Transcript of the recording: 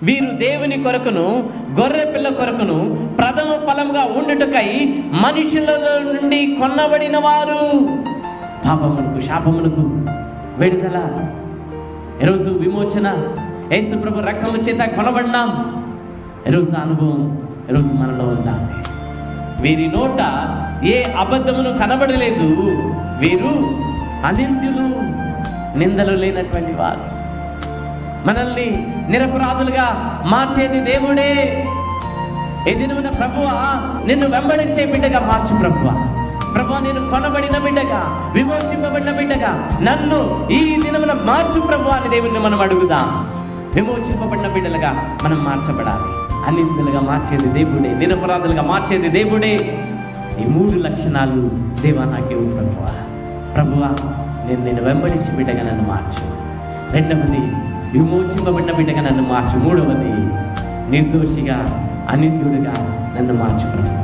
వీరు దేవుని కొరకును గొర్రె పిల్ల కొరకును ప్రథమ ఫలముగా ఉండుటకై మనుషులలో నుండి కొన్నబడిన వారు పాపములకు శాపములకు విడుదల ఈరోజు విమోచన యేసు ప్రభు రక్తముల చేత కొనబడినాం ఈరోజు ఆ అనుభవం ఈరోజు మనలో ఉందా వీరి నోట ఏ అబద్ధమును కనబడలేదు వీరు అనింద్యులు నిందలు లేనటువంటి వారు మనల్ని నిరపరాధులుగా మార్చేది దేవుడే ఏ దినమున ప్రభువా నిన్ను వెంబడించే బిడ్డగా మార్చు ప్రభువా ప్రభువా నేను కొనబడిన బిడ్డగా విమోచింపబడిన బిడ్డగా నన్ను ఈ దినమున మార్చు ప్రభు అని దేవుణ్ణి మనం అడుగుదాం విమోచింపబడిన బిడ్డలుగా మనం మార్చబడాలి అన్నింటిగా మార్చేది దేవుడే నిరపరాధులుగా మార్చేది దేవుడే ఈ మూడు లక్షణాలు దేవా నాకే ప్రభువా ప్రభువా నేను నేను వెంబడించి బిడ్డగా నన్ను మార్చు రెండవది విమోచింపబడిన బిడ్డగా నన్ను మార్చు మూడవది నిర్దోషిగా అనిందుడుగా నన్ను మార్చు ప్రభు